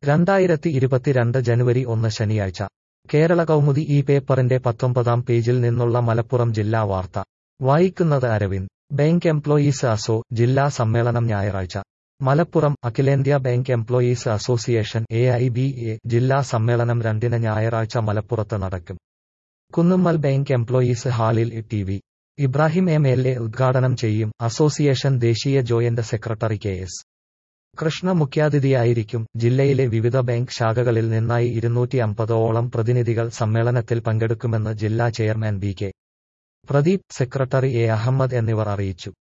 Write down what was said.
രണ്ടായിരത്തി ഇരുപത്തിരണ്ട് ജനുവരി ഒന്ന് ശനിയാഴ്ച കേരള കൗമുദി ഈ പേപ്പറിന്റെ പത്തൊമ്പതാം പേജിൽ നിന്നുള്ള മലപ്പുറം ജില്ലാ വാർത്ത വായിക്കുന്നത് അരവിന്ദ് ബാങ്ക് എംപ്ലോയീസ് അസോ ജില്ലാ സമ്മേളനം ഞായറാഴ്ച മലപ്പുറം അഖിലേന്ത്യാ bank employees association A I B A ജില്ലാ സമ്മേളനം രണ്ടിന് ഞായറാഴ്ച മലപ്പുറത്ത് നടക്കും കുന്നുമ്മൽ ബാങ്ക് എംപ്ലോയീസ് ഹാളിൽ T V Ibrahim M L A ഉദ്ഘാടനം ചെയ്യും അസോസിയേഷൻ ദേശീയ joint secretary K S Krishna മുഖ്യാതിഥിയായിരിക്കും ജില്ലയിലെ വിവിധ ബാങ്ക് ശാഖകളിൽ നിന്നായി ഇരുന്നൂറ്റി അമ്പതോളം പ്രതിനിധികൾ സമ്മേളനത്തിൽ പങ്കെടുക്കുമെന്ന് ജില്ലാ chairman B K Pradeep secretary A Ahammed എന്നിവർ അറിയിച്ചു